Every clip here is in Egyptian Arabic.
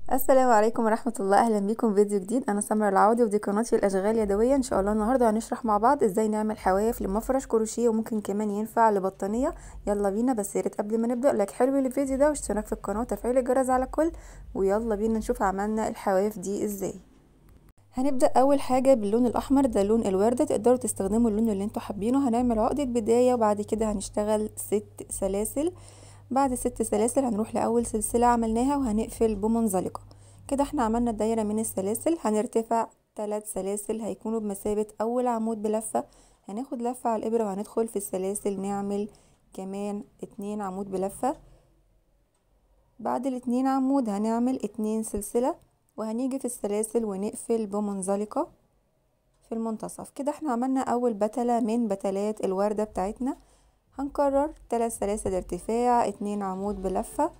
السلام عليكم ورحمة الله أهلا بيكم في فيديو جديد أنا سمرة العودي ودي قناتي الأشغال اليدوية إن شاء الله النهاردة هنشرح مع بعض إزاي نعمل حواف لمفرش كروشيه وممكن كمان ينفع لبطانية يلا بينا بس ياريت قبل ما نبدأ لايك حلو للفيديو ده واشتراك في القناة وتفعيل الجرس على الكل ويلا بينا نشوف عملنا الحواف دي إزاي هنبدأ أول حاجة باللون الأحمر ده لون الوردة تقدروا تستخدموا اللون اللي انتوا حابينه هنعمل عقدة بداية وبعد كده هنشتغل ست سلاسل بعد ست سلاسل هنروح لأول سلسلة عملناها وهنقفل بمنزلقة كده احنا عملنا الدايرة من السلاسل هنرتفع ثلاث سلاسل هيكونوا بمثابة أول عمود بلفة هناخد لفة على الإبرة وهندخل في السلاسل نعمل كمان اتنين عمود بلفة بعد الاتنين عمود هنعمل اتنين سلسلة وهنيجي في السلاسل ونقفل بمنزلقة في المنتصف كده احنا عملنا أول بتلة من بتلات الوردة بتاعتنا هنكرر تلات سلاسل ارتفاع اتنين عمود بلفة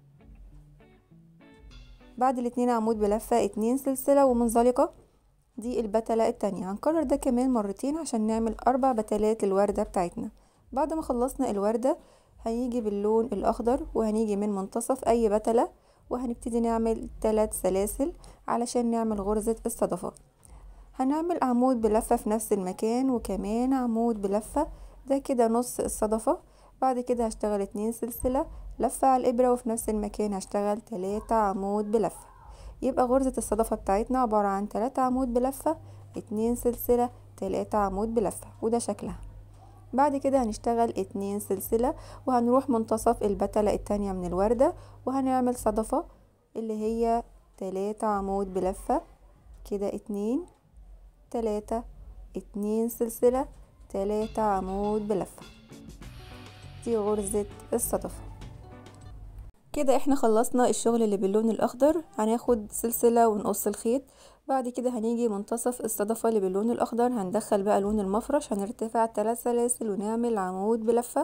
بعد الاتنين عمود بلفة اتنين سلسلة ومنزلقة دي البتلة التانية هنكرر ده كمان مرتين عشان نعمل أربع بتلات للوردة بتاعتنا بعد ما خلصنا الوردة هنيجي باللون الأخضر وهنيجي من منتصف أي بتلة وهنبتدي نعمل تلات سلاسل علشان نعمل غرزة الصدفة هنعمل عمود بلفة في نفس المكان وكمان عمود بلفة ده كده نص الصدفة بعد كده هشتغل اتنين سلسلة لفة على الإبرة وفي نفس المكان هشتغل تلاتة عمود بلفة يبقى غرزة الصدفة بتاعتنا عبارة عن تلاتة عمود بلفة اتنين سلسلة تلاتة عمود بلفة وده شكلها بعد كده هنشتغل اتنين سلسلة وهنروح منتصف البتلة التانية من الوردة وهنعمل صدفة اللي هي تلاتة عمود بلفة كده اتنين تلاتة اتنين سلسلة تلاتة عمود بلفة دي غرزة الصدفة كده احنا خلصنا الشغل اللي باللون الاخضر هناخد سلسلة ونقص الخيط بعد كده هنيجي منتصف الصدفة اللي باللون الاخضر هندخل بقى لون المفرش هنرتفع ثلاث سلاسل ونعمل عمود بلفة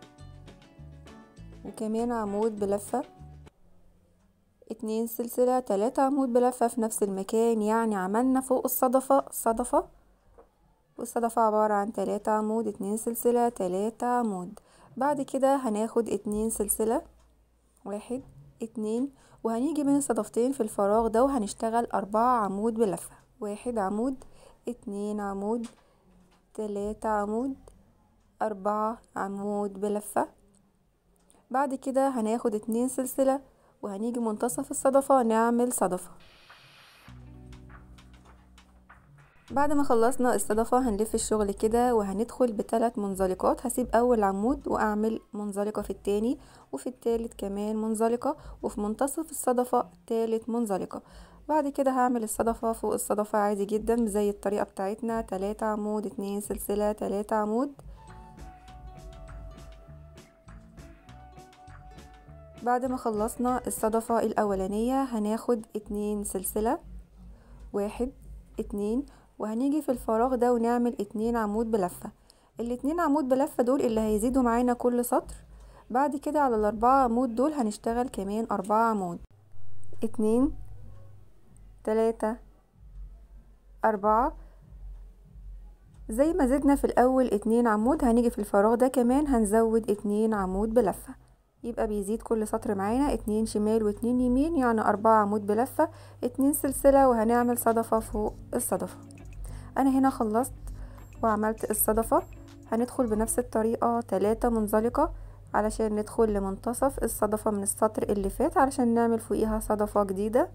وكمان عمود بلفة اتنين سلسلة تلاتة عمود بلفة في نفس المكان يعني عملنا فوق الصدفة صدفة والصدفة عبارة عن تلاتة عمود اتنين سلسلة تلاتة عمود بعد كده هناخد اتنين سلسلة واحد اتنين وهنيجي من الصدفتين في الفراغ ده وهنشتغل أربعة عمود بلفة واحد عمود اتنين عمود تلاتة عمود أربعة عمود بلفة بعد كده هناخد اتنين سلسلة وهنيجي منتصف الصدفة نعمل صدفة بعد ما خلصنا الصدفة هنلف الشغل كده وهندخل بثلاث منزلقات هسيب اول عمود واعمل منزلقة في التاني وفي التالت كمان منزلقة وفي منتصف الصدفة تالت منزلقة بعد كده هعمل الصدفة فوق الصدفة عادي جدا زي الطريقة بتاعتنا تلاتة عمود اتنين سلسلة تلاتة عمود بعد ما خلصنا الصدفة الاولانية هناخد اتنين سلسلة واحد اتنين وهنيجي في الفراغ ده ونعمل اتنين عمود بلفة الاتنين عمود بلفة دول اللي هيزيدوا معانا كل سطر بعد كده على الاربعة عمود دول هنشتغل كمان اربعة عمود اتنين تلاتة اربعة زي ما زدنا في الاول اتنين عمود هنيجي في الفراغ ده كمان هنزود اتنين عمود بلفة يبقى بيزيد كل سطر معانا اتنين شمال واتنين يمين يعني اربعة عمود بلفة اتنين سلسلة وهنعمل صدفة فوق الصدفة انا هنا خلصت وعملت الصدفة هندخل بنفس الطريقة تلاتة منزلقة علشان ندخل لمنتصف الصدفة من السطر اللي فات علشان نعمل فوقيها صدفة جديدة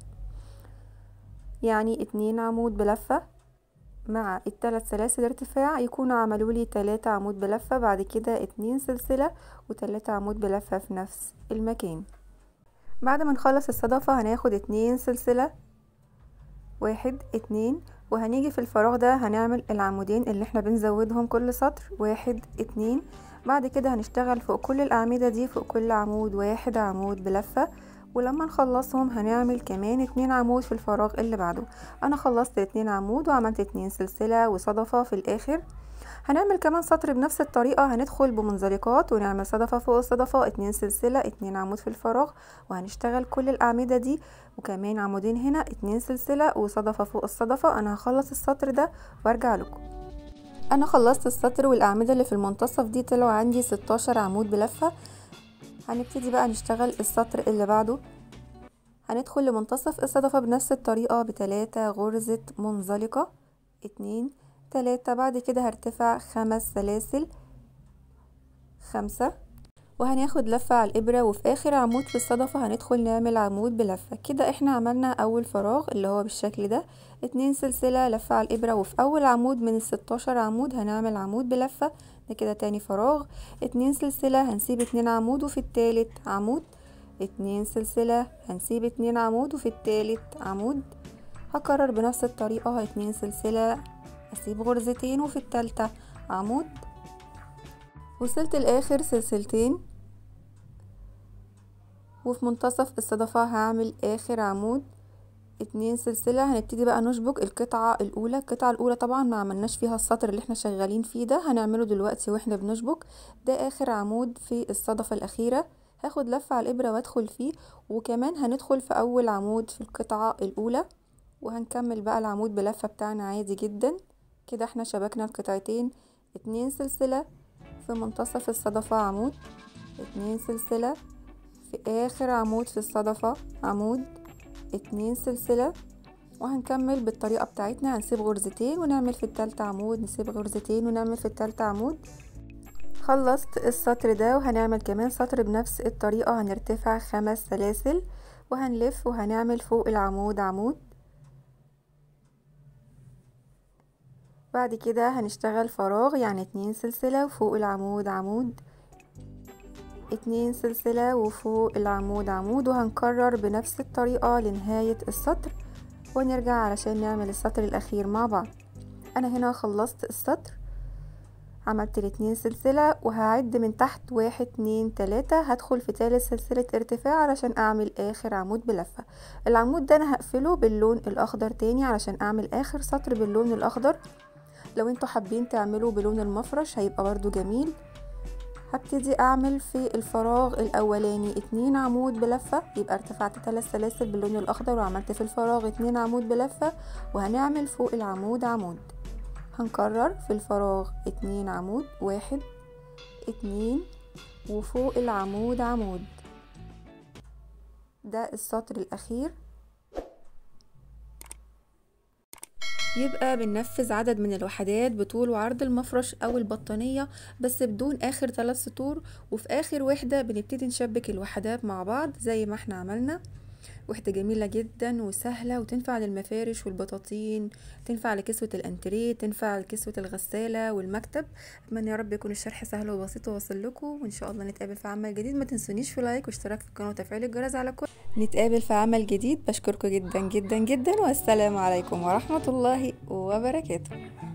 يعني اتنين عمود بلفة مع التلات سلاسل ارتفاع يكونوا عملوا لي تلاتة عمود بلفة بعد كده اتنين سلسلة وتلاتة عمود بلفة في نفس المكان بعد ما نخلص الصدفة هناخد اتنين سلسلة واحد اتنين وهنيجي في الفراغ ده هنعمل العمودين اللي احنا بنزودهم كل سطر واحد اتنين بعد كده هنشتغل فوق كل الأعمدة دي فوق كل عمود واحد عمود بلفة ولما نخلصهم هنعمل كمان اتنين عمود في الفراغ اللي بعده انا خلصت اتنين عمود وعملت اتنين سلسلة وصدفة في الاخر هنعمل كمان سطر بنفس الطريقة هندخل بمنزلقات ونعمل صدفة فوق الصدفة اتنين سلسلة اتنين عمود في الفراغ وهنشتغل كل الأعمدة دي وكمان عمودين هنا اتنين سلسلة وصدفة فوق الصدفة انا هخلص السطر ده وارجع لكم انا خلصت السطر والاعمدة اللي في المنتصف دي طلعوا عندي ستاشر عمود بلفة هنبتدي بقى نشتغل السطر اللي بعده هندخل لمنتصف الصدفة بنفس الطريقة بتلاتة غرزة منزلقة اتنين تلاتة بعد كده هرتفع خمس سلاسل خمسة وهناخد لفة على الإبرة وفي آخر عمود في الصدفة هندخل نعمل عمود بلفة كده احنا عملنا أول فراغ اللي هو بالشكل ده اتنين سلسلة لفة على الإبرة وفي أول عمود من الستاشر عمود هنعمل عمود بلفة ده كده تاني فراغ اتنين سلسلة هنسيب اتنين عمود وفي التالت عمود اتنين سلسلة هنسيب اتنين عمود وفي التالت عمود هكرر بنفس الطريقة اتنين سلسلة اسيب غرزتين وفي التالتة عمود وصلت لاخر سلسلتين وفي منتصف الصدفة هعمل اخر عمود اتنين سلسلة هنبتدي بقى نشبك القطعة الاولى القطعة الاولى طبعا ما عملناش فيها السطر اللي احنا شغالين فيه ده هنعمله دلوقتي واحنا بنشبك ده اخر عمود في الصدفة الاخيرة هاخد لفة على الابرة وادخل فيه وكمان هندخل في اول عمود في القطعة الاولى وهنكمل بقى العمود بلفة بتاعنا عادي جدا كده احنا شبكنا القطعتين اتنين سلسلة في منتصف الصدفة عمود اتنين سلسلة في اخر عمود في الصدفة عمود اتنين سلسلة وهنكمل بالطريقة بتاعتنا هنسيب غرزتين ونعمل في التالتة عمود نسيب غرزتين ونعمل في التالتة عمود خلصت السطر ده وهنعمل كمان سطر بنفس الطريقة هنرتفع خمس سلاسل وهنلف وهنعمل فوق العمود عمود بعد كده هنشتغل فراغ يعني اتنين سلسلة وفوق العمود عمود اتنين سلسلة وفوق العمود عمود وهنكرر بنفس الطريقة لنهاية السطر ونرجع علشان نعمل السطر الأخير مع بعض أنا هنا خلصت السطر عملت الاتنين سلسلة وهعد من تحت واحد اتنين تلاتة هدخل في تالت سلسلة ارتفاع علشان اعمل اخر عمود بلفة العمود ده انا هقفله باللون الاخضر تاني علشان اعمل اخر سطر باللون الاخضر لو انتوا حابين تعملوا بلون المفرش هيبقى برضو جميل هبتدي اعمل في الفراغ الاولاني اتنين عمود بلفة يبقى ارتفعت تلات سلاسل باللون الاخضر وعملت في الفراغ اتنين عمود بلفة وهنعمل فوق العمود عمود هنكرر في الفراغ اتنين عمود واحد اتنين وفوق العمود عمود ده السطر الاخير يبقى بننفذ عدد من الوحدات بطول وعرض المفرش او البطانية بس بدون اخر ثلاث سطور وفي اخر وحدة بنبتدي نشبك الوحدات مع بعض زي ما احنا عملنا وحدة جميلة جدا وسهلة وتنفع للمفارش والبطاطين تنفع لكسوة الانتريه تنفع لكسوة الغسالة والمكتب اتمنى يا رب يكون الشرح سهل وبسيط وواصل لكم وان شاء الله نتقابل في عمل جديد ما تنسونيش في لايك واشتراك في القناة وتفعيل الجرس على كل نتقابل في عمل جديد بشكركم جدا جدا جدا والسلام عليكم ورحمة الله وبركاته